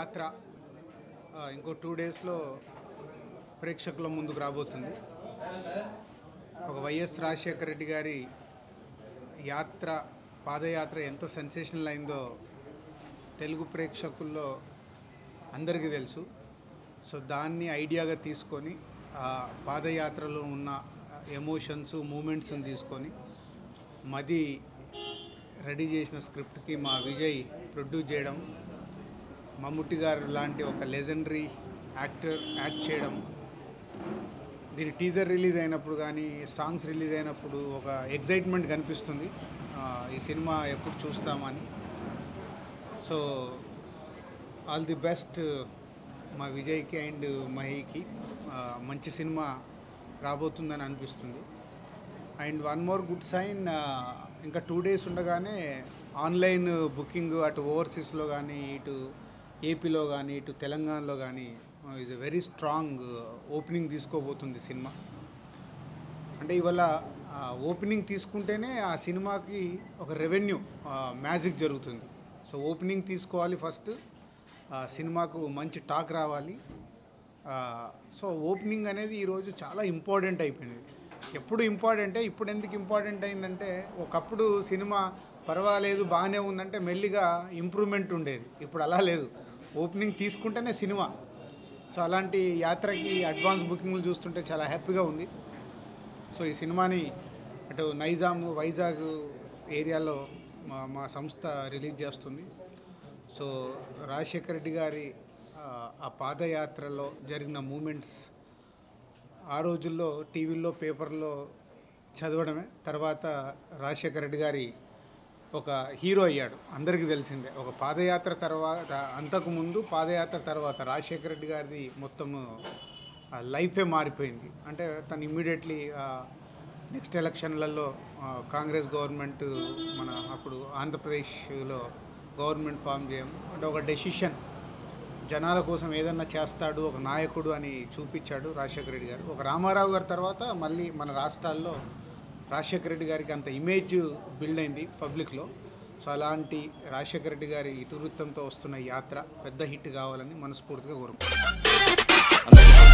యాత్ర ఆ, ఇంకో టూ డేస్లో ప్రేక్షకుల ముందుకు రాబోతుంది ఒక వైఎస్ రాజశేఖర రెడ్డి గారి యాత్ర పాదయాత్ర ఎంత సెన్సేషనల్ అయిందో తెలుగు ప్రేక్షకుల్లో అందరికీ తెలుసు సో దాన్ని ఐడియాగా తీసుకొని ఆ పాదయాత్రలో ఉన్న ఎమోషన్స్ మూమెంట్స్ని తీసుకొని మది రెడీ చేసిన స్క్రిప్ట్కి మా విజయ్ ప్రొడ్యూస్ చేయడం మమ్ముట్టి గారు లాంటి ఒక లెజెండరీ యాక్టర్ యాక్ట్ చేయడం దీని టీజర్ రిలీజ్ అయినప్పుడు కానీ సాంగ్స్ రిలీజ్ అయినప్పుడు ఒక ఎగ్జైట్మెంట్ కనిపిస్తుంది ఆ, ఈ సినిమా ఎప్పుడు చూస్తామని సో ఆల్ ది బెస్ట్ మా విజయ్కి అండ్ మహికి ఆ, మంచి సినిమా రాబోతుందని అనిపిస్తుంది and one more good sign ఇంకా టూ డేస్ ఉండగానే ఆన్లైన్ బుకింగ్ అటు ఓవర్సీస్లో కానీ ఇటు ఏపీలో కానీ ఇటు తెలంగాణలో కానీ is a very strong opening తీసుకోబోతుంది సినిమా అంటే ఇవాళ ఓపెనింగ్ తీసుకుంటేనే ఆ సినిమాకి ఒక రెవెన్యూ మ్యాజిక్ జరుగుతుంది సో ఓపెనింగ్ తీసుకోవాలి ఫస్ట్ సినిమాకు మంచి టాక్ రావాలి ఆ, సో ఓపెనింగ్ అనేది ఈరోజు చాలా ఇంపార్టెంట్ అయిపోయింది ఎప్పుడు ఇంపార్టెంటే ఇప్పుడు ఎందుకు ఇంపార్టెంట్ అయిందంటే ఒకప్పుడు సినిమా పర్వాలేదు బాగానే ఉందంటే మెల్లిగా ఇంప్రూవ్మెంట్ ఉండేది ఇప్పుడు అలా లేదు ఓపెనింగ్ తీసుకుంటేనే సినిమా సో అలాంటి యాత్రకి అడ్వాన్స్ బుకింగ్లు చూస్తుంటే చాలా హ్యాపీగా ఉంది సో ఈ సినిమాని అటు నైజాం వైజాగ్ ఏరియాలో మా మా సంస్థ రిలీజ్ చేస్తుంది సో రాజశేఖర రెడ్డి గారి ఆ, ఆ పాదయాత్రలో జరిగిన మూమెంట్స్ ఆ రోజుల్లో టీవీల్లో పేపర్లో చదవడమే తర్వాత రాజశేఖర రెడ్డి గారి ఒక హీరో అయ్యాడు అందరికీ తెలిసిందే ఒక పాదయాత్ర తర్వాత అంతకుముందు పాదయాత్ర తర్వాత రాజశేఖర రెడ్డి గారిది మొత్తము ఆ లైఫే మారిపోయింది అంటే తను ఇమ్మీడియట్లీ నెక్స్ట్ ఎలక్షన్లలో ఆ, కాంగ్రెస్ గవర్నమెంట్ మన అప్పుడు ఆంధ్రప్రదేశ్లో గవర్నమెంట్ ఫామ్ చేయడం అంటే ఒక డెసిషన్ జనాల కోసం ఏదన్నా చేస్తాడు ఒక నాయకుడు అని చూపించాడు రాజశేఖర రెడ్డి గారు ఒక రామారావు గారి తర్వాత మళ్ళీ మన రాష్ట్రాల్లో రాజశేఖర రెడ్డి గారికి అంత ఇమేజ్ బిల్డ్ అయింది పబ్లిక్లో సో అలాంటి రాజశేఖర రెడ్డి గారి ఇతివృత్తంతో వస్తున్న ఈ యాత్ర పెద్ద హిట్ కావాలని మనస్ఫూర్తిగా కోరుకుంటున్నాను